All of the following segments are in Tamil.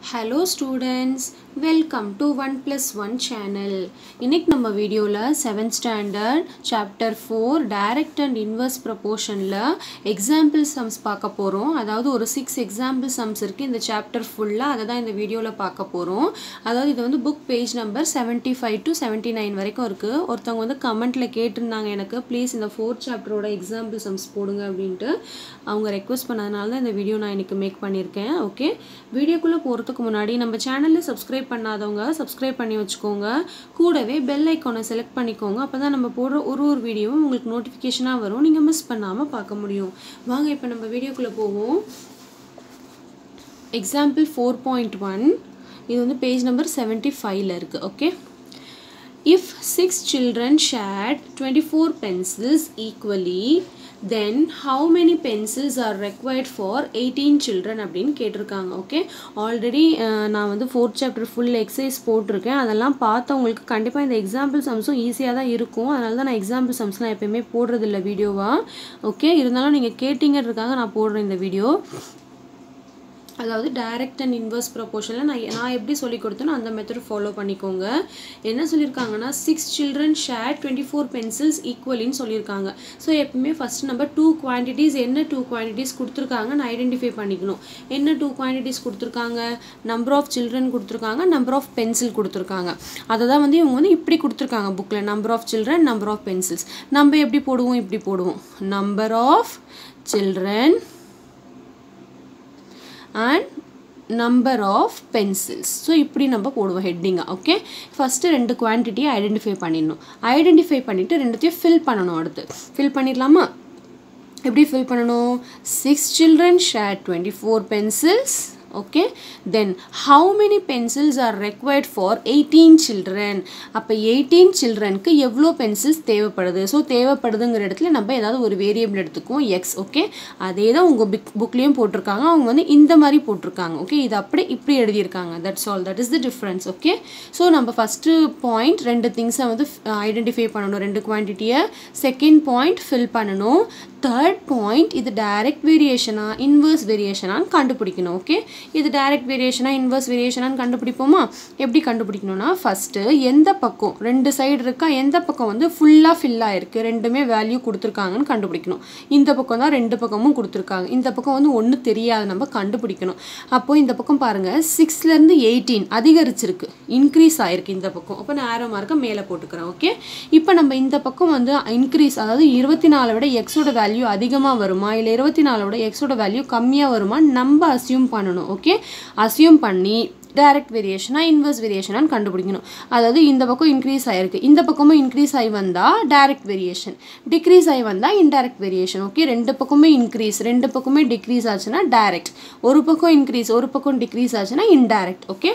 hello students welcome to one plus one channel இன்னைக்கு நம்ம வீடியோவில் seventh standard chapter four direct and inverse ப்ரப்போர்ஷனில் எக்ஸாம்பிள் சம்ஸ் பார்க்க போகிறோம் அதாவது ஒரு சிக்ஸ் எக்ஸாம்பிள் சம்ஸ் இருக்குது இந்த சாப்டர் ஃபுல்லாக அதை தான் இந்த வீடியோவில் பார்க்க போகிறோம் அதாவது இது வந்து book page number seventy five to seventy nine வரைக்கும் இருக்குது ஒருத்தவங்க வந்து கமெண்ட்டில் கேட்டிருந்தாங்க எனக்கு ப்ளீஸ் இந்த ஃபோர்த் சாப்டரோட எக்ஸாம்பிள் சம்ஸ் போடுங்க அப்படின்ட்டு அவங்க ரெக்வஸ்ட் பண்ணதுனால தான் இந்த வீடியோ நான் இன்னைக்கு மேக் பண்ணியிருக்கேன் ஓகே வீடியோக்குள்ளே போகிறதுக்கு முன்னாடி நம்ம சேனலில் சப்ஸ்கிரைப் பண்ணாதவங்க சப்ஸ்கிரைப் பண்ணி வச்சுக்கோங்க கூடவே பெல் ஐக்கானை செலக்ட் பண்ணிக்கோங்க அப்போ தான் நம்ம போடுற ஒரு ஒரு வீடியோவும் உங்களுக்கு நோட்டிஃபிகேஷனாக வரும் நீங்கள் மிஸ் பண்ணாமல் பார்க்க முடியும் வாங்க இப்போ நம்ம வீடியோக்குள்ளே போவோம் எக்ஸாம்பிள் ஃபோர் பாயிண்ட் ஒன் இது வந்து பேஜ் நம்பர் செவன்ட்டி ஃபைவ்ல இருக்குது okay If six children shared 24 pencils equally, then how many pencils are required for 18 children அப்படின்னு கேட்டிருக்காங்க ஓகே ஆல்ரெடி நான் வந்து ஃபோர்த் சாப்டர் ஃபுல் எக்ஸசைஸ் போட்டிருக்கேன் அதெல்லாம் பார்த்தவங்களுக்கு கண்டிப்பாக இந்த எக்ஸாம்பிள் சம்ஸும் ஈஸியாக தான் இருக்கும் அதனால தான் நான் எக்ஸாம்பிள் சம்ஸ்லாம் எப்பயுமே போடுறதில்ல வீடியோவாக ஓகே இருந்தாலும் நீங்கள் கேட்டிங்கிறதுக்காக நான் போடுறேன் இந்த வீடியோ அதாவது டைரக்ட் அண்ட் இன்வர்ஸ் ப்ரொபோர்ஷனில் நான் நான் எப்படி சொல்லி கொடுத்தேனோ அந்த மெத்தட் ஃபாலோ பண்ணிக்கோங்க என்ன சொல்லியிருக்காங்கன்னா six children share twenty four pencils ஈக்குவலின்னு சொல்லியிருக்காங்க ஸோ எப்பவுமே ஃபஸ்ட் நம்ம டூ குவான்டிட்டிஸ் என்ன டூ குவான்டிட்டிஸ் கொடுத்துருக்காங்கன்னு ஐடென்டிஃபை பண்ணிக்கணும் என்ன டூ குவான்டிட்டிஸ் கொடுத்துருக்காங்க நம்பர் ஆஃப் சில்ட்ரன் கொடுத்துருக்காங்க நம்பர் ஆஃப் பென்சில் கொடுத்துருக்காங்க அதை தான் வந்து இவங்க வந்து இப்படி கொடுத்துருக்காங்க புக்கில் number of children number of pencils நம்ம எப்படி போடுவோம் இப்படி போடுவோம் number of children and number of pencils so இப்படி நம்ம போடுவோம் ஹெட்டிங்காக ஓகே ஃபஸ்ட்டு ரெண்டு குவான்டிட்டியை ஐடென்டிஃபை பண்ணிடணும் ஐடென்டிஃபை பண்ணிவிட்டு ரெண்டுத்தையும் ஃபில் பண்ணணும் அடுத்து ஃபில் பண்ணிடலாமா எப்படி ஃபில் பண்ணணும் six children share twenty four pencils okay then how many pencils are required for eighteen children அப்போ எயிட்டீன் சில்ட்ரனுக்கு எவ்வளோ பென்சில்ஸ் தேவைப்படுது ஸோ தேவைப்படுதுங்கிற இடத்துல நம்ம ஏதாவது ஒரு வேரியபிள் எடுத்துக்குவோம் எக்ஸ் ஓகே அதே தான் உங்கள் பிக் புக்லேயும் போட்டிருக்காங்க அவங்க வந்து இந்த மாதிரி போட்டிருக்காங்க ஓகே இது அப்படியே இப்படி எழுதியிருக்காங்க that's all that is the difference okay so நம்ம ஃபஸ்ட்டு பாயிண்ட் ரெண்டு திங்ஸை வந்து ஐடென்டிஃபை பண்ணணும் ரெண்டு குவான்டிட்டியை செகண்ட் பாயிண்ட் ஃபில் பண்ணணும் தேர்ட் பாயிண்ட் இது டைரக்ட் வேரியேஷனா இன்வர்ஸ் வேரியேஷனான்னு கண்டுபிடிக்கணும் ஓகே இது டைரக்ட் வேரியேஷனா இன்வர்ஸ் வேரியேஷனான்னு கண்டுபிடிப்போமா எப்படி கண்டுபிடிக்கணும்னா ஃபஸ்ட்டு எந்த பக்கம் ரெண்டு சைடு இருக்கா எந்த பக்கம் வந்து ஃபுல்லாக ஃபில் ஆயிருக்கு ரெண்டுமே வேல்யூ கொடுத்துருக்காங்கன்னு கண்டுபிடிக்கணும் இந்த பக்கம் தான் ரெண்டு பக்கமும் கொடுத்துருக்காங்க இந்த பக்கம் வந்து ஒன்றும் தெரியாது நம்ம கண்டுபிடிக்கணும் அப்போது இந்த பக்கம் பாருங்கள் சிக்ஸ்லேருந்து எயிட்டீன் அதிகரிச்சிருக்கு இன்க்ரீஸ் ஆயிருக்கு இந்த பக்கம் அப்போ நான் ஆரோ மார்க்கை மேலே போட்டுக்கிறேன் ஓகே இப்போ நம்ம இந்த பக்கம் வந்து இன்க்ரீஸ் அதாவது இருபத்தி நாலை விட எக்ஸோட வேல்யூ அதிகமாக வருமா இல்லை இருபத்தி நாலோட எக்ஸோட வேல்யூ கம்மியாக வருமா நம்ம அசியூம் பண்ணணும் ஓகே அசியூம் பண்ணி டைரக்ட் வேரியேஷனா இன்வர்ஸ் வேரியேஷனான்னு கண்டுபிடிக்கணும் அதாவது இந்த பக்கம் இன்க்ரீஸ் ஆகிருக்கு இந்த பக்கமும் இன்க்ரீஸ் ஆகி வந்தால் டைரக்ட் வேரியேஷன் டிக்ரீஸ் ஆகி வந்தால் இன்டைரக்ட் வேரியேஷன் ஓகே ரெண்டு பக்கமே இன்க்ரீஸ் ரெண்டு பக்கமே டிக்ரீஸ் ஆச்சுன்னா டைரக்ட் ஒரு பக்கம் இன்க்ரீஸ் ஒரு பக்கம் டிக்ரீஸ் ஆச்சுன்னா இன்டைரக்ட் ஓகே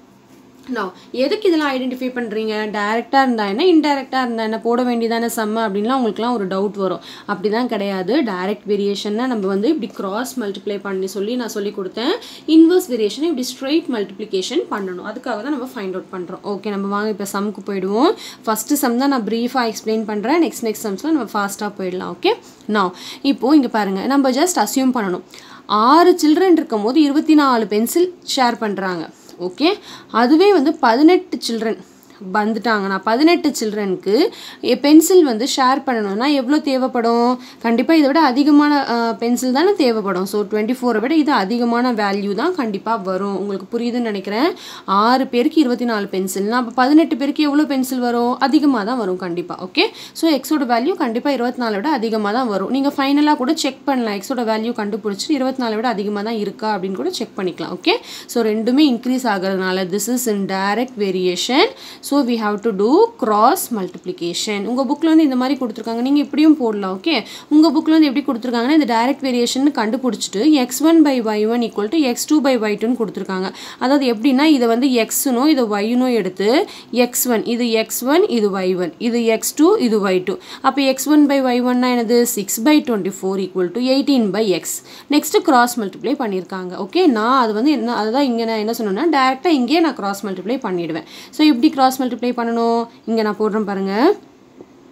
நான் எதுக்கு இதெல்லாம் ஐடென்டிஃபை பண்ணுறீங்க டேரெக்டாக இருந்தா என்ன இன்டெரக்டாக இருந்தா என்ன போட வேண்டியதான செம்ம அப்படின்லாம் உங்களுக்குலாம் ஒரு டவுட் வரும் அப்படி தான் கிடையாது டைரக்ட் வேரியேஷன்னா நம்ம வந்து இப்படி கிராஸ் மல்டிப்ளை பண்ணி சொல்லி நான் சொல்லி கொடுத்தேன் இன்வர்ஸ் வேரியேஷனை இப்படி ஸ்ட்ரெயிட் மல்டிப்ளிகேஷன் பண்ணணும் அதுக்காக தான் நம்ம ஃபைண்ட் அவுட் பண்ணுறோம் ஓகே நம்ம வாங்க இப்போ சம்க்கு போயிடுவோம் ஃபஸ்ட்டு சம் தான் நான் ப்ரீஃபாக எக்ஸ்பிளைன் பண்ணுறேன் நெக்ஸ்ட் நெக்ஸ்ட் சம்ஸில் நம்ம ஃபாஸ்ட்டாக போயிடலாம் ஓகே நான் இப்போது இங்கே பாருங்கள் நம்ம ஜஸ்ட் அசியூம் பண்ணணும் ஆறு சில்ட்ரன் இருக்கும் போது இருபத்தி நாலு பென்சில் ஷேர் பண்ணுறாங்க ஓகே அதுவே வந்து பதினெட்டு சில்ட்ரன் வந்துட்டாங்கன்னா பதினெட்டு சில்ட்ரனுக்கு பென்சில் வந்து ஷேர் பண்ணணும்னா எவ்வளோ தேவைப்படும் கண்டிப்பாக இதை விட அதிகமான பென்சில் தானே தேவைப்படும் ஸோ டுவெண்ட்டி ஃபோரை விட இது அதிகமான வேல்யூ தான் கண்டிப்பாக வரும் உங்களுக்கு புரியுதுன்னு நினைக்கிறேன் ஆறு பேருக்கு இருபத்தி நாலு பென்சில்னா அப்போ பதினெட்டு பேருக்கு எவ்வளோ பென்சில் வரும் அதிகமாக தான் வரும் கண்டிப்பாக ஓகே ஸோ எக்ஸோட வேல்யூ கண்டிப்பாக இருபத்தி நாலை விட அதிகமாக தான் வரும் நீங்கள் ஃபைனலாக கூட செக் பண்ணலாம் எக்ஸோட வேல்யூ கண்டுபிடிச்சிட்டு இருபத்தி நாலை விட அதிகமாக தான் இருக்கா அப்படின்னு கூட செக் பண்ணிக்கலாம் ஓகே ஸோ ரெண்டுமே இன்க்ரீஸ் ஆகிறதுனால this is in direct variation so we have to do cross multiplication உங்கள் புக்கில் வந்து இந்த மாதிரி கொடுத்துருக்காங்க நீங்கள் இப்படியும் போடலாம் ஓகே உங்கள் புக்கில் வந்து எப்படி கொடுத்துருக்காங்கன்னா இந்த டைரக்ட் வேரியேஷன் கண்டுபிடிச்சிட்டு x one by y one equal to x two by y two கொடுத்துருக்காங்க அதாவது எப்படின்னா இதை வந்து எக்ஸுனோ இதை ஒய்னோ எடுத்து எக்ஸ் ஒன் இது எக்ஸ் ஒன் இது ஒய் ஒன் இது எக்ஸ் டூ இது ஒய் டூ அப்போ எக்ஸ் ஒன் பை ஒய் ஒன்னா என்னது six by twenty four equal to eighteen by x next cross multiply பண்ணியிருக்காங்க ஓகே நான் அது வந்து என்ன அதுதான் இங்கே நான் என்ன சொன்னேன்னா டேரெக்டாக இங்கேயே நான் கிராஸ் மல்டிப்ளை பண்ணிவிடுவேன் ஸோ இப்படி கிராஸ் மல்டிப்ளை பண்ணணும் இங்கே நான் போடுறேன் பாருங்கள்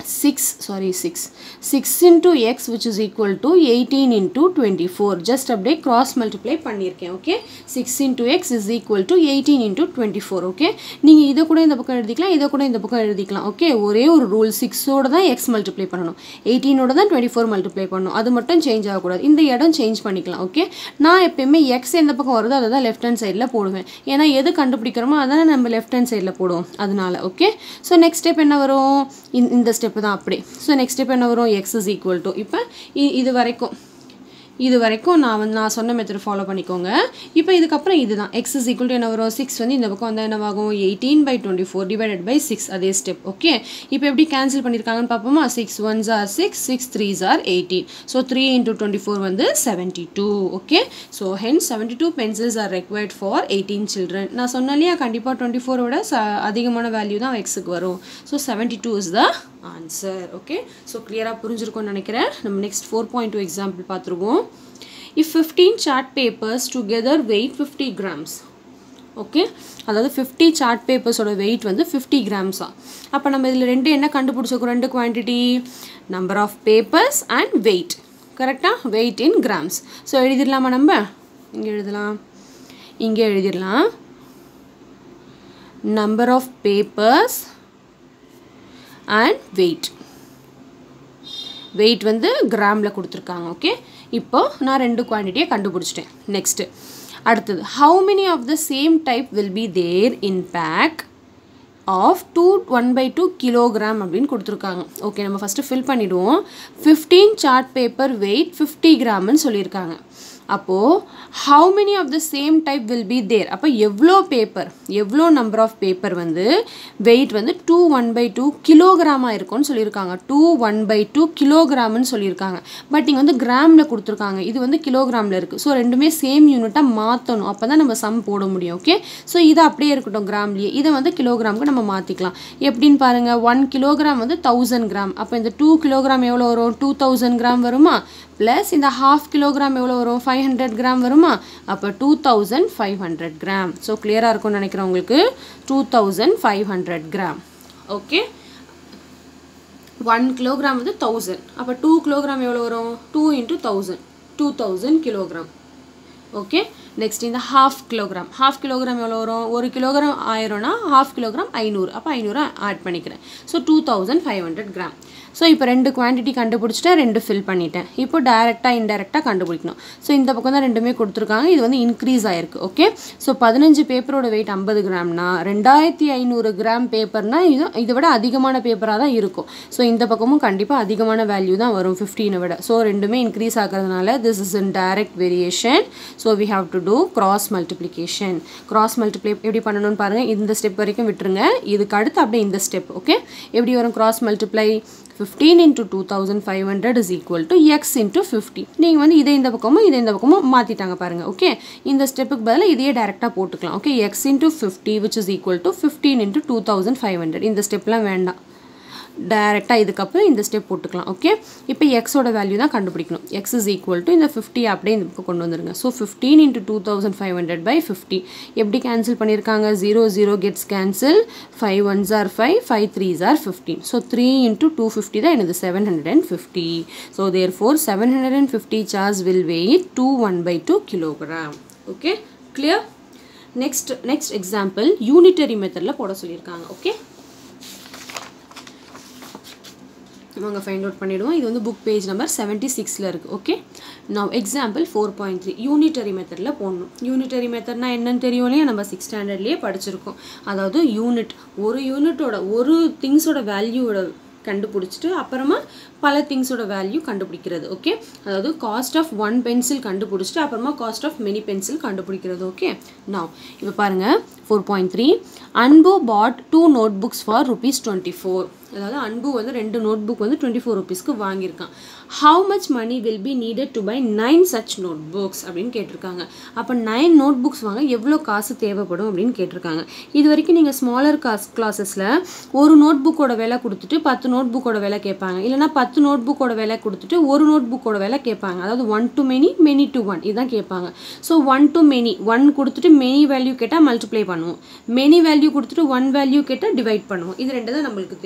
6 sorry 6 6 into x which is equal to 18 into 24 just அப்படியே cross multiply பண்ணியிருக்கேன் okay 6 into x is equal to 18 into 24 okay நீங்கள் இதை கூட இந்த பக்கம் எழுதிக்கலாம் இதை கூட இந்த பக்கம் எழுதிக்கலாம் ஓகே ஒரே ஒரு ரூல் சிக்ஸோட தான் எக்ஸ் மல்டிப்ளை பண்ணணும் எயிட்டீனோட தான் டுவெண்ட்டி ஃபோர் மல்டிப்ளை பண்ணணும் அது மட்டும் சேஞ்ச் ஆகக்கூடாது இந்த இடம் சேஞ்ச் பண்ணிக்கலாம் ஓகே நான் எப்பயுமே எக்ஸ் எந்த பக்கம் வருதோ அதை தான் லெஃப்ட் ஹேண்ட் சைடில் போடுவேன் ஏன்னா எது கண்டுபிடிக்கிறோமோ அதானே நம்ம லெஃப்ட் ஹேண்ட் சைடில் போடுவோம் அதனால ஓகே ஸோ நெக்ஸ்ட் ஸ்டெப் என்ன வரும் இந்த- இந்த ஸ்டெப்பு தான் அப்படி ஸோ நெக்ஸ்ட் ஸ்டெப் என்ன வரும் எக்ஸ் இஸ் ஈக்குவல் டு இப்போ இது வரைக்கும் இது வரைக்கும் நான் வந்து நான் சொன்ன மெத்தட் ஃபாலோ பண்ணிக்கோங்க இப்போ இதுக்கப்புறம் இதுதான் எக்ஸ் இஸ் ஈக்குவல் டு என்ன வரும் சிக்ஸ் வந்து இந்த பக்கம் வந்தால் என்னவாகும் eighteen by twenty four divided by six அதே ஸ்டெப் ஓகே இப்போ எப்படி கேன்சல் பண்ணியிருக்காங்கன்னு பார்ப்போமா six ones are six six threes are eighteen so three into twenty four வந்து seventy two okay so then seventy two pencils are required for eighteen children நான் சொன்னேன் இல்லையா கண்டிப்பாக டுவெண்ட்டி ஃபோரோட ச அதிகமான வேல்யூ தான் எக்ஸுக்கு வரும் so seventy two is the answer okay so கிளியராக புரிஞ்சிருக்கும்னு நினைக்கிறேன் நம்ம next four point two example பார்த்துருவோம் if 15 chart papers together weight 50 grams ஓகே அதாவது ஃபிஃப்டி சார்ட் பேப்பர்ஸோட வெயிட் வந்து ஃபிஃப்டி கிராம்ஸா அப்போ நம்ம இதில் ரெண்டு என்ன கண்டுபிடிச்சிருக்கோம் ரெண்டு quantity number of papers and weight கரெக்டாக வெயிட் இன் கிராம்ஸ் ஸோ எழுதிடலாமா நம்ம இங்கே எழுதலாம் இங்கே எழுதிடலாம் number of papers and weight weight வந்து கிராமில் கொடுத்துருக்காங்க ஓகே இப்போ நான் ரெண்டு குவான்டிட்டியை கண்டுபிடிச்சிட்டேன் நெக்ஸ்ட்டு அடுத்தது how many of the same type will be there in bag of two one by two kilogram அப்படின்னு கொடுத்துருக்காங்க ஓகே நம்ம ஃபஸ்ட்டு ஃபில் பண்ணிவிடுவோம் fifteen chart paper weight fifty கிராம்னு சொல்லியிருக்காங்க அப்போது how many of the same type will be there அப்போ எவ்வளோ பேப்பர் எவ்வளோ நம்பர் ஆஃப் பேப்பர் வந்து வெயிட் வந்து டூ ஒன் பை டூ கிலோகிராமாக இருக்கும்னு சொல்லியிருக்காங்க டூ ஒன் பை டூ கிலோகிராம்னு சொல்லியிருக்காங்க பட் இங்கே வந்து கிராமில் கொடுத்துருக்காங்க இது வந்து கிலோகிராமில் இருக்குது ஸோ ரெண்டுமே சேம் யூனிட்டாக மாற்றணும் அப்போ தான் நம்ம சம் போட முடியும் ஓகே ஸோ இது அப்படியே இருக்கட்டும் கிராம்லேயே இதை வந்து கிலோகிராமுக்கு நம்ம மாற்றிக்கலாம் எப்படின்னு பாருங்கள் ஒன் கிலோகிராம் வந்து தௌசண்ட் கிராம் அப்போ இந்த டூ கிலோகிராம் எவ்வளோ வரும் டூ தௌசண்ட் கிராம் வருமா ப்ளஸ் இந்த ஹாஃப் கிலோகிராம் எவ்வளோ வரும் ஃபைவ் ஹண்ட்ரட் கிராம் வருமா அப்போ two thousand five hundred gram so கிளியராக இருக்கும்னு நினைக்கிறேன் உங்களுக்கு two thousand five hundred gram okay one kilogram வந்து தௌசண்ட் அப்போ டூ கிலோகிராம் எவ்வளோ வரும் two into thousand two thousand kilogram okay next இந்த ஹாஃப் கிலோகிராம் ஹாஃப் கிலோகிராம் எவ்வளோ வரும் ஒரு கிலோகிராம் ஆயிரம்னா ஹாஃப் கிலோகிராம் ஐநூறு அப்போ ஐநூறு ஆட் பண்ணிக்கிறேன் so two thousand five hundred gram so இப்போ ரெண்டு குவான்டிட்டி கண்டுபிடிச்சிட்டேன் ரெண்டு ஃபில் பண்ணிட்டேன் இப்போ டேரெக்டாக இன்டெரக்டாக கண்டுபிடிக்கணும் ஸோ இந்த பக்கம் தான் ரெண்டுமே கொடுத்துருக்காங்க இது வந்து இன்க்ரீஸ் ஆயிருக்கு ஓகே ஸோ பதினஞ்சு பேப்பரோட வெயிட் ஐம்பது கிராம்னா ரெண்டாயிரத்தி ஐநூறு கிராம் பேப்பர்னா இது இதை விட அதிகமான பேப்பராக தான் இருக்கும் ஸோ இந்த பக்கமும் கண்டிப்பாக அதிகமான வேல்யூ தான் வரும் ஃபிஃப்டீனை விட ஸோ ரெண்டுமே இன்க்ரீஸ் ஆகிறதுனால this is in direct variation so we have to do cross multiplication cross multiply எப்படி பண்ணணும்னு பாருங்கள் இந்த ஸ்டெப் வரைக்கும் விட்டுருங்க இதுக்கு அடுத்து அப்படியே இந்த ஸ்டெப் ஓகே எப்படி வரும் cross multiply fifteen into two thousand five hundred is equal to x into fifty நீங்கள் வந்து இதை இந்த பக்கமும் இதை இந்த பக்கமும் மாற்றிட்டாங்க பாருங்கள் ஓகே இந்த ஸ்டெப்புக்கு பதிலாக இதையே டேரெக்டாக போட்டுக்கலாம் okay x into fifty which is equal to fifteen into two thousand five hundred இந்த ஸ்டெப்லாம் வேண்டாம் டைரெக்டாக இதுக்கப்புறம் இந்த ஸ்டெப் போட்டுக்கலாம் ஓகே இப்போ எக்ஸோட வேல்யூ தான் கண்டுபிடிக்கணும் எக்ஸ் இஸ் ஈக்குவல் டு இந்த ஃபிஃப்டி அப்படியே இந்த பக்கம் கொண்டு வந்துருங்க so fifteen into two thousand five hundred by fifty எப்படி கேன்சல் பண்ணியிருக்காங்க zero zero gets cancel five ones are five five threes are fifteen so three into two fifty தான் எனது seven hundred and fifty so therefore seven hundred and fifty charge will weight two one by two kilogram okay clear next next example unitary மெத்தடில் போட சொல்லியிருக்காங்க ஓகே நாங்கள் ஃபைண்ட் அவுட் பண்ணிவிடுவோம் இது வந்து புக் பேஜ் நம்பர் செவன்ட்டி சிக்ஸில் இருக்குது ஓகே நான் example four point three unitary மெத்தடில் போடணும் யூனிட்டரி மெத்தட்னா என்னன்னு தெரியும் இல்லையா நம்ம சிக்ஸ் ஸ்டாண்டர்ட்லேயே படிச்சிருக்கோம் அதாவது யூனிட் ஒரு யூனிட்டோட ஒரு திங்ஸோட வேல்யூவோட கண்டுபிடிச்சிட்டு அப்புறமா பல திங்ஸோட வேல்யூ கண்டுபிடிக்கிறது ஓகே அதாவது காஸ்ட் ஆஃப் ஒன் பென்சில் கண்டுபிடிச்சிட்டு அப்புறமா காஸ்ட் ஆஃப் மெனி பென்சில் கண்டுபிடிக்கிறது ஓகே நான் இப்போ பாருங்கள் four point three Anbu bought two notebooks for rupees twenty four அதாவது அன்பு வந்து ரெண்டு நோட் புக் வந்து டுவெண்ட்டி ஃபோர் ருபீஸ்க்கு வாங்கியிருக்கான் how much money will be needed to buy nine such notebooks அப்படின்னு கேட்டிருக்காங்க அப்போ நைன் நோட் புக்ஸ் வாங்க எவ்வளோ காசு தேவைப்படும் அப்படின்னு கேட்டிருக்காங்க இது வரைக்கும் நீங்கள் ஸ்மாலர் காஸ் கிளாஸஸில் ஒரு நோட் புக்கோட விலை கொடுத்துட்டு பத்து நோட் புக்கோட விலை கேட்பாங்க இல்லைனா பத்து நோட் புக்கோட விலை கொடுத்துட்டு ஒரு நோட் புக்கோட விலை கேட்பாங்க அதாவது one to many many to one இதுதான் கேட்பாங்க so one to many one கொடுத்துட்டு மெனி வேல்யூ கேட்டால் மல்டிப்ளை பண்ணுவோம் மெனி வேல்யூ கொடுத்துட்டு ஒன் வேல்யூ கேட்டால் டிவைட் பண்ணுவோம் இது ரெண்டு தான் நம்மளுக்கு தெரியும்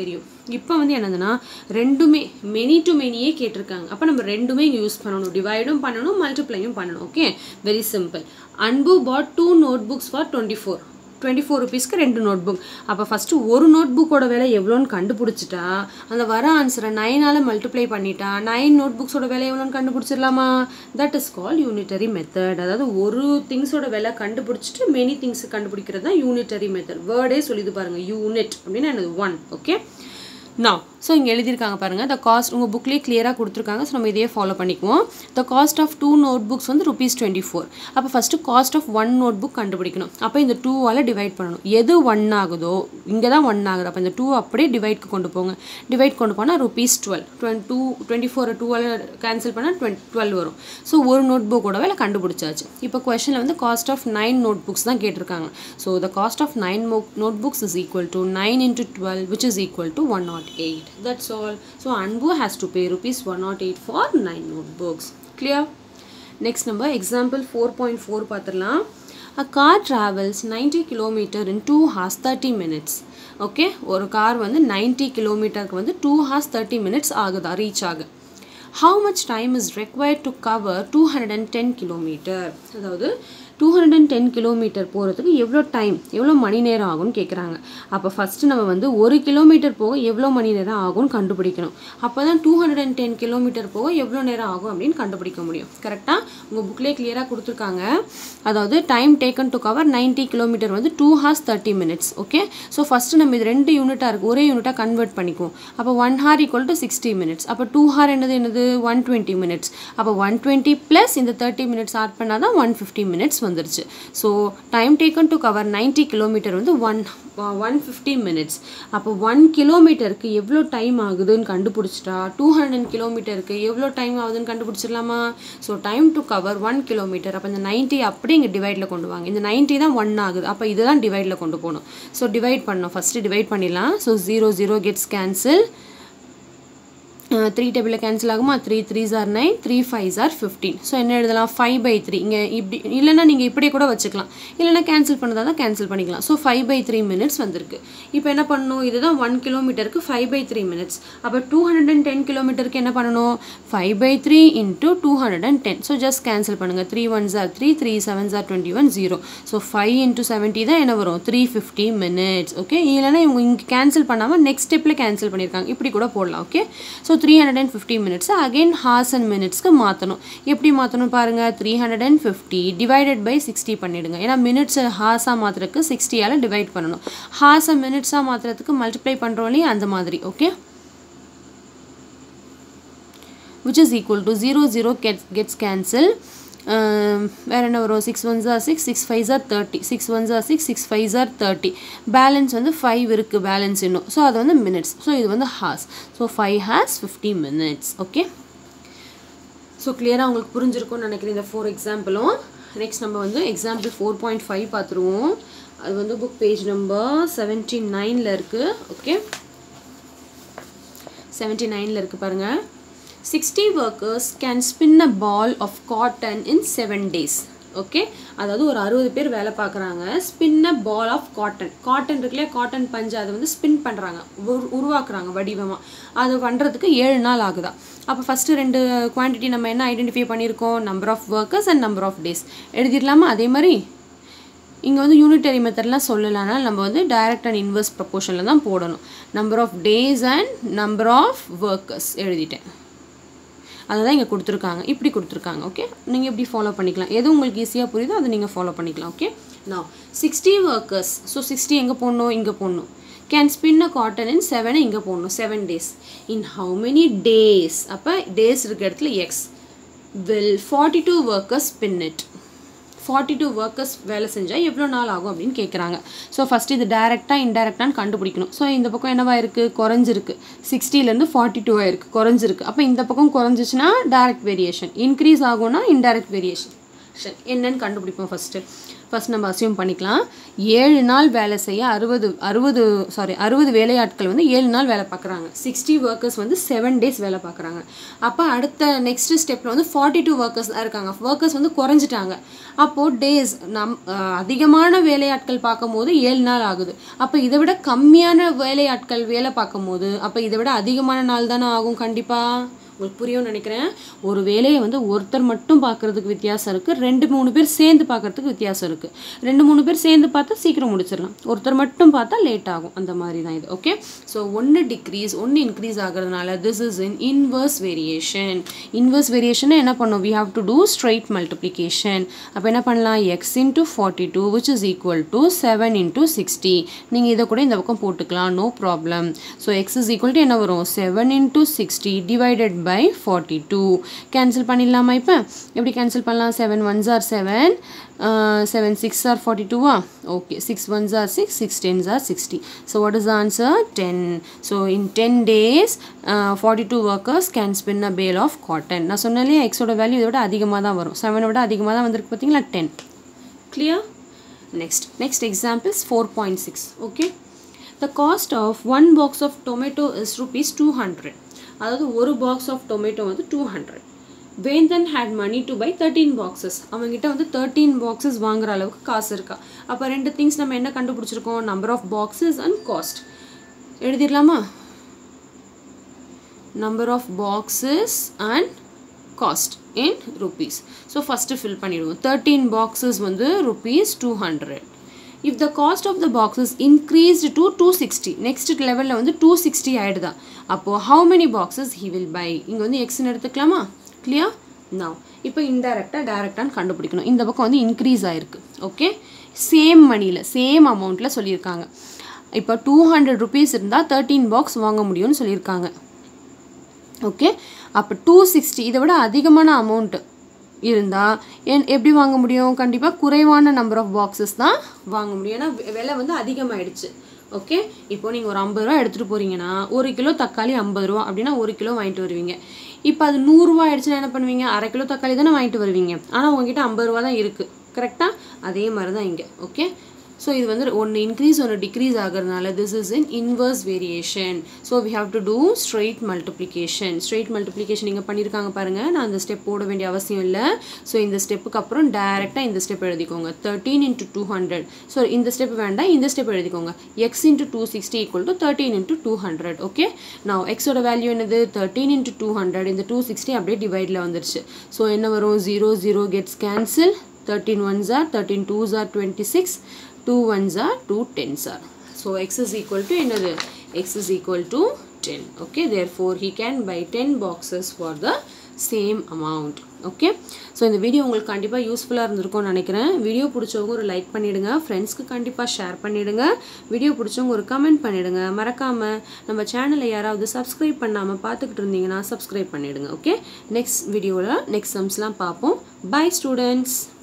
இப்போ வந்து என்னதுன்னா ரெண்டுமே மெனி டு மெனியே கேட்டிருக்காங்க அப்போ நம்ம ரெண்டுமே இங்கே யூஸ் பண்ணணும் டிவைடும் பண்ணணும் மல்டிப்ளையும் பண்ணணும் okay very simple Anbu bought two notebooks for twenty four twenty four ருபீஸ்க்கு ரெண்டு நோட் புக் அப்போ ஃபஸ்ட்டு ஒரு நோட் புக்கோட விலை எவ்வளோன்னு கண்டுபிடிச்சிட்டா அந்த வர ஆன்சரை நைனால் மல்டிப்ளை பண்ணிட்டா நைன் நோட் புக்ஸோட விலை எவ்வளோன்னு கண்டுபிடிச்சிடலாமா that is call unitary method அதாவது ஒரு திங்ஸோட விலை கண்டுபிடிச்சிட்டு மெனி திங்ஸ் கண்டுபிடிக்கிறது தான் யூனிட்டரி மெத்தட் வேர்டே சொல்லிது பாருங்கள் யூனிட் அப்படின்னா என்னது ஒன் ஓகே நான் ஸோ இங்கே எழுதியிருக்காங்க பாருங்கள் த காஸ்ட் உங்கள் புக்லேயே கிளியராக கொடுத்துருக்காங்க ஸோ நம்ம இதையே ஃபாலோ பண்ணிக்குவோம் the cost of two notebooks வந்து ருபீஸ் டுவெண்ட்டி ஃபோர் அப்போ first cost of one notebook கண்டுபிடிக்கணும் அப்போ இந்த டூவால் டிவைட் பண்ணணும் எது ஒன் ஆகுதோ இங்கே தான் ஒன் ஆகுது அப்போ இந்த டூ அப்படியே டிவைட்க்கு கொண்டு போங்க டிவைட் கொண்டு போனால் rupees twelve twenty two twenty four டூவால் கேன்சல் பண்ணால் டுவெண்ட் டுவெல் வரும் ஸோ ஒரு நோட் புக்கோட வேலை கண்டுபிடிச்சாச்சு இப்போ கொஷனில் வந்து cost of nine notebooks தான் கேட்டிருக்காங்க so the cost of nine notebooks is equal to nine into twelve which is equal to one nought eight that's all so anbu has to pay rupees 108 for 9 notebooks clear next number example 4.4 பார்த்துடலாம் a car travels 90 kilometer in 2 hours 30 minutes okay ஒரு கார் வந்து 90 கிலோமீட்டருக்கு வந்து டூ ஹார்ஸ் தேர்ட்டி மினிட்ஸ் ஆகுதா ரீச் ஆகு how much time is required to cover two hundred and ten kilometer அதாவது two hundred and ten kilometer போகிறதுக்கு எவ்வளோ டைம் எவ்வளோ மணி நேரம் ஆகும்னு கேட்குறாங்க அப்போ ஃபஸ்ட்டு நம்ம வந்து ஒரு கிலோமீட்டர் போக எவ்வளோ மணி நேரம் ஆகும்னு கண்டுபிடிக்கணும் அப்போ தான் two hundred and ten kilometer போக எவ்வளோ நேரம் ஆகும் அப்படின்னு கண்டுபிடிக்க முடியும் கரெக்டாக உங்கள் புக்லேயே கிளியராக கொடுத்துருக்காங்க அதாவது time taken to cover ninety kilometer வந்து two hours thirty minutes okay so first நம்ம இது ரெண்டு யூனிட்டாக இருக்குது ஒரே யூனிட்டாக கன்வெர்ட் பண்ணிக்குவோம் அப்போ one hour equal to sixty minutes அப்போ டூ ஹார் என்னது என்னது ஒன் டுவெண்ட்டி மினிட்ஸ் அப்போ ஒன் டுவெண்ட்டி ப்ளஸ் இந்த தேர்ட்டி மினிட்ஸ் ஆட் பண்ணால் தான் ஒன் ஃபிஃப்டி மினிட்ஸ் வந்துருச்சு so time taken to cover ninety kilometer வந்து ஒன் ஒன் ஃபிஃப்டி மினிட்ஸ் அப்போ ஒன் கிலோமீட்டருக்கு எவ்வளோ டைம் ஆகுதுன்னு கண்டுபிடிச்சிட்டா டூ ஹண்ட்ரட் கிலோமீட்டருக்கு எவ்வளோ டைம் ஆகுதுன்னு கண்டுபிடிச்சிடலாமா so time to cover one kilometer அப்போ இந்த நைன்ட்டி அப்படியே இங்கே டிவைடில் கொண்டு வாங்க இந்த நைன்ட்டி தான் ஒன் ஆகுது அப்போ இதுதான் டிவைடில் கொண்டு போகணும் ஸோ டிவைட் பண்ணோம் ஃபஸ்ட்டு டிவைட் பண்ணிடலாம் so zero zero gets cancel three டேபிளில் கேன்சல் ஆகுமா three three are nine three five are fifteen so என்ன எழுதலாம் ஃபைவ் பை த்ரீ இங்கே இப்படி இல்லைன்னா நீங்கள் இப்படியே கூட வச்சுக்கலாம் இல்லைன்னா கேன்சல் பண்ணதா தான் கேன்சல் பண்ணிக்கலாம் so five by three minutes வந்திருக்கு இப்போ என்ன பண்ணணும் இதுதான் ஒன் கிலோமீட்டருக்கு ஃபைவ் பை த்ரீ மினிட்ஸ் அப்போ டூ ஹண்ட்ரட் அண்ட் டென் கிலோமீட்டருக்கு என்ன பண்ணணும் five by three into two hundred and ten so just cancel பண்ணுங்கள் three ones are three three sevens are twenty one zero so five into seventy தான் என்ன வரும் த்ரீ ஃபிஃப்டி மினிட்ஸ் ஓகே இல்லைன்னா இவங்க இங்கே கேன்சல் பண்ணாமல் நெக்ஸ்ட் ஸ்டெப்பில் கேன்சல் பண்ணியிருக்காங்க இப்படி கூட போடலாம் okay so three hundred and fifty minutes again hours and மினிட்ஸ்க்கு மாற்றணும் எப்படி மாற்றணும் பாருங்கள் three hundred and fifty divided by sixty பண்ணிவிடுங்க ஏன்னா மினிட்ஸை ஹார்ஸாக மாற்றுறதுக்கு சிக்ஸ்டியால் டிவைட் பண்ணணும் ஹார்ஸை மினிட்ஸாக மாற்றுறதுக்கு மல்டிப்ளை பண்ணுறோம் இல்லையா அந்த மாதிரி okay which is equal to zero zero get gets cancel வேறு என்ன வரும் six one are six six five are thirty six one are six six five are thirty balance வந்து ஃபைவ் இருக்குது பேலன்ஸ் இன்னும் ஸோ அது வந்து மினிட்ஸ் ஸோ இது வந்து hours so five hours fifty minutes okay so கிளியராக உங்களுக்கு புரிஞ்சிருக்கும்னு நினைக்கிறேன் இந்த ஃபோர் எக்ஸாம்பிளும் நெக்ஸ்ட் நம்ம வந்து எக்ஸாம்பிள் ஃபோர் பாயிண்ட் ஃபைவ் பார்த்துருவோம் அது வந்து புக் பேஜ் நம்பர் செவன்ட்டி நைனில் இருக்குது ஓகே செவன்ட்டி நைனில் இருக்குது பாருங்கள் sixty workers can spin a bale of cotton in seven days okay அதாவது ஒரு அறுபது பேர் வேலை பார்க்குறாங்க spin a bale of cotton cotton இருக்குல்லையா காட்டன் பஞ்சு அதை வந்து ஸ்பின் பண்ணுறாங்க உருவாக்குறாங்க வடிவமாக அது பண்ணுறதுக்கு ஏழு நாள் ஆகுதா அப்போ ஃபஸ்ட்டு ரெண்டு குவான்டிட்டி நம்ம என்ன ஐடென்டிஃபை பண்ணியிருக்கோம் number of workers and number of days எழுதிடலாமா அதே மாதிரி இங்கே வந்து யூனிட்டரி மெத்தட்லாம் சொல்லலைன்னா நம்ம வந்து டைரக்ட் அண்ட் இன்வெர்ஸ் ப்ரப்போர்ஷனில் தான் போடணும் number of days and number of workers எழுதிட்டேன் அதை தான் இங்கே கொடுத்துருக்காங்க இப்படி கொடுத்துருக்காங்க ஓகே நீங்கள் எப்படி ஃபாலோ பண்ணிக்கலாம் எது உங்களுக்கு ஈஸியாக புரியுதோ அதை நீங்கள் ஃபாலோ பண்ணிக்கலாம் ஓகே நான் சிக்ஸ்டி ஒர்க்கர்ஸ் ஸோ சிக்ஸ்டி எங்கே போடணும் இங்கே போடணும் can spin a cotton in seven இங்கே போடணும் seven days in how many days அப்போ டேஸ் இருக்க இடத்துல x will forty two workers spin it forty two workers வேலை செஞ்சால் எவ்வளோ நாள் ஆகும் அப்படின்னு கேட்குறாங்க ஸோ ஃபஸ்ட்டு இது டேரெக்டாக இன்டெரக்டான்னு கண்டுபிடிக்கணும் ஸோ இந்த பக்கம் என்னவா இருக்குது குறைஞ்சிருக்கு சிக்ஸ்டிலேருந்து ஃபார்ட்டி டூ ஆயிருக்கு குறைஞ்சிருக்கு அப்போ இந்த பக்கம் குறைஞ்சிச்சுன்னா டேரக்ட் வேரியேஷன் இன்க்ரீஸ் ஆகும்னா இன்டெரக்ட் வேரியேஷன் என்னன்னு கண்டுபிடிப்போம் ஃபஸ்ட்டு ஃபஸ்ட் நம்ம அசியூம் பண்ணிக்கலாம் ஏழு நாள் வேலை செய்ய அறுபது அறுபது சாரி அறுபது வேலையாட்கள் வந்து ஏழு நாள் வேலை பார்க்குறாங்க சிக்ஸ்டி ஒர்க்கர்ஸ் வந்து செவன் டேஸ் வேலை பார்க்குறாங்க அப்போ அடுத்த நெக்ஸ்ட் ஸ்டெப்பில் வந்து ஃபார்ட்டி டூ ஒர்க்கர்ஸ் தான் இருக்காங்க ஒர்க்கர்ஸ் வந்து குறைஞ்சிட்டாங்க அப்போது டேஸ் நம் அஹ், அதிகமான வேலையாட்கள் பார்க்கும்போது ஏழு நாள் ஆகுது அப்போ இதை விட கம்மியான வேலையாட்கள் வேலை பார்க்கும்போது அப்போ இதை விட அதிகமான நாள் தானே ஆகும் கண்டிப்பாக உங்களுக்கு புரியும்னு நினைக்கிறேன் ஒரு வேலையை வந்து ஒருத்தர் மட்டும் பார்க்கறதுக்கு வித்தியாசம் இருக்குது ரெண்டு மூணு பேர் சேர்ந்து பார்க்கறதுக்கு வித்தியாசம் இருக்குது ரெண்டு மூணு பேர் சேர்ந்து பார்த்தா சீக்கிரம் முடிச்சிடலாம் ஒருத்தர் மட்டும் பார்த்தா லேட் ஆகும் அந்த மாதிரி தான் இது ஓகே ஸோ ஒன்று டிக்ரீஸ் ஒன்று இன்க்ரீஸ் ஆகிறதுனால this is in inverse variation inverse வேரியேஷனை என்ன பண்ணோம் we have to do straight multiplication அப்போ என்ன பண்ணலாம் x into forty two which is equal to seven into sixty நீங்கள் இதை கூட இந்த பக்கம் போட்டுக்கலாம் no problem so x is equal to என்ன வரும் seven into sixty divided by forty two cancel பண்ணிடலாமா இப்போ எப்படி கேன்சல் பண்ணலாம் seven once R seven seven six are forty டூவா okay six ones are six six tens are sixty so what is answer ten so in ten days forty two workers can spin a bale of cotton நான் சொன்னேன் இல்லையா எக்ஸோட வேல்யூ இதோட அதிகமாக தான் வரும் செவனை விட அதிகமாக தான் வந்திருக்கு பார்த்தீங்களா ten clear next next example is 4.6 okay the cost of one box of tomato is rupees 200 அதாவது ஒரு பாக்ஸ் ஆஃப் டொமேட்டோ வந்து two hundred Vendhan had money to buy thirteen boxes அவங்ககிட்ட வந்து தேர்ட்டீன் பாக்ஸஸ் வாங்குற அளவுக்கு காசு இருக்கா அப்போ ரெண்டு திங்ஸ் நம்ம என்ன கண்டுபிடிச்சிருக்கோம் number of boxes and cost எழுதிடலாமா number of boxes and cost in rupees so first fill பண்ணிடுவோம் தேர்ட்டீன் பாக்ஸஸ் வந்து rupees two hundred if the cost of the boxes increased to two sixty next லெவலில் வந்து டூ சிக்ஸ்டி ஆகிடுதா அப்போது how many boxes he will buy இங்கே வந்து எக்ஸ்ன்னு எடுத்துக்கலாமா கிளியர் நவ் இப்போ இன்டெரக்டாக டேரெக்டான்னு கண்டுபிடிக்கணும் இந்த பக்கம் வந்து இன்க்ரீஸ் ஆயிருக்கு ஓகே சேம் மணியில் சேம் அமௌண்ட்டில் சொல்லியிருக்காங்க இப்போ டூ ஹண்ட்ரட் ருபீஸ் இருந்தால் தேர்ட்டீன் பாக்ஸ் வாங்க முடியும்னு சொல்லியிருக்காங்க ஓகே அப்போ டூ சிக்ஸ்டி இதை விட அதிகமான அமௌண்ட்டு இருந்தால் என் எப்படி வாங்க முடியும் கண்டிப்பாக குறைவான நம்பர் ஆஃப் பாக்ஸஸ் தான் வாங்க முடியும் ஏன்னா வெ- விலை வந்து அதிகமாயிடுச்சு ஓகே இப்போ நீங்கள் ஒரு ஐம்பது ரூபா எடுத்துகிட்டு போகிறீங்கன்னா ஒரு கிலோ தக்காளி ஐம்பது ரூபா அப்படின்னா ஒரு கிலோ வாங்கிட்டு வருவீங்க இப்போ அது நூறுரூவா ஆயிடுச்சுன்னா என்ன பண்ணுவீங்க அரை கிலோ தக்காளி தானே வாங்கிட்டு வருவீங்க ஆனால் உங்ககிட்ட ஐம்பது ரூபா தான் இருக்குது கரெக்டாக அதே மாதிரி தான் இங்கே ஓகே ஸோ இது வந்து ஒன்று இன்க்ரீஸ் ஒன்று டிக்ரீஸ் ஆகிறதுனால this is in inverse variation so we have to do straight multiplication straight multiplication நீங்கள் பண்ணியிருக்காங்க பாருங்கள் நான் அந்த ஸ்டெப் போட வேண்டிய அவசியம் இல்லை ஸோ இந்த ஸ்டெப்புக்கு அப்புறம் டேரெக்டாக இந்த ஸ்டெப் எழுதிக்கோங்க thirteen into two hundred so இந்த ஸ்டெப் வேண்டாம் இந்த ஸ்டெப் எழுதிக்கோங்க x into two sixty equal to thirteen into two hundred okay நான் எக்ஸோட வேல்யூ என்னது தேர்ட்டீன் இன்ட்டு டூ ஹண்ட்ரட் இந்த டூ சிக்ஸ்டி அப்படியே டிவைடில் வந்துருச்சு ஸோ என்ன வரும் zero zero gets cancel thirteen ones are thirteen twos are twenty six two ones are two tens are so x is equal to என்னது x is equal to ten okay therefore he can buy ten boxes for the same amount okay so இந்த வீடியோ உங்களுக்கு கண்டிப்பாக யூஸ்ஃபுல்லாக இருந்திருக்கும்னு நினைக்கிறேன் வீடியோ பிடிச்சவங்க ஒரு லைக் பண்ணிவிடுங்க ஃப்ரெண்ட்ஸ்க்கு கண்டிப்பாக ஷேர் பண்ணிவிடுங்க வீடியோ பிடிச்சவங்க ஒரு கமெண்ட் பண்ணிவிடுங்க மறக்காமல் நம்ம சேனலை யாராவது சப்ஸ்கிரைப் பண்ணாமல் பார்த்துக்கிட்டு இருந்தீங்கன்னா சப்ஸ்கிரைப் பண்ணிவிடுங்க ஓகே நெக்ஸ்ட் வீடியோவில் நெக்ஸ்ட் சம்ஸ்லாம் பார்ப்போம் பை ஸ்டூடெண்ட்ஸ்